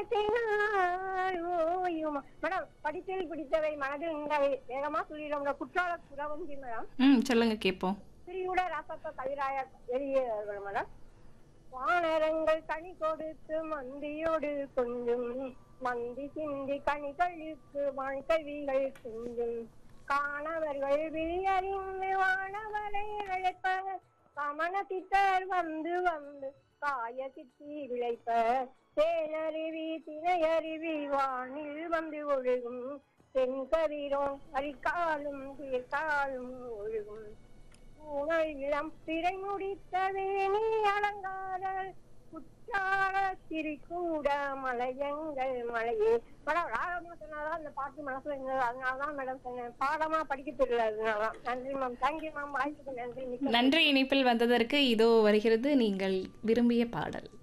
ஓயுமா madam படித்தல் பிடித்தவை மனதில் நின்றவை வேகமா சொல்லிடுறோம் குற்றால புறவஞ்சி மேடம் ம் சொல்லுங்க கேட்போம் ஸ்ரீயுட ரசத்த கவிராய வெளியே மேடம் வானரங்கள் கனி கொடுத்து மந்தியோடு கொஞ்சம் மந்தி சிந்தி கனி கழித்து வாழ்கவிகள் கொஞ்சம் காணவர்கள் விழியறிந்து வானவரை அழைப்ப கமனத்திட்டர் வந்து வந்து காய சித்தி விளைப்ப தேனருவி திணையருவி வானில் வந்து ஒழுகும் தென்கதிரோன் அரிக்காலும் தீர்க்காலும் ஒழுகும் உணல் இளம் பிறை முடித்த வேணி அலங்கார குற்றால சிரிக்கூட மலையங்கள் மலையே மேடம் ராகமா சொன்னாதான் அந்த பாட்டு மனசுல இருந்தது அதனாலதான் மேடம் சொன்னேன் பாடமா படிக்க தெரியல அதனாலதான் நன்றி மேம் தேங்க்யூ மேம் வாய்ப்புக்கு நன்றி மிக்க நன்றி இணைப்பில் வந்ததற்கு இதோ வருகிறது நீங்கள் விரும்பிய பாடல்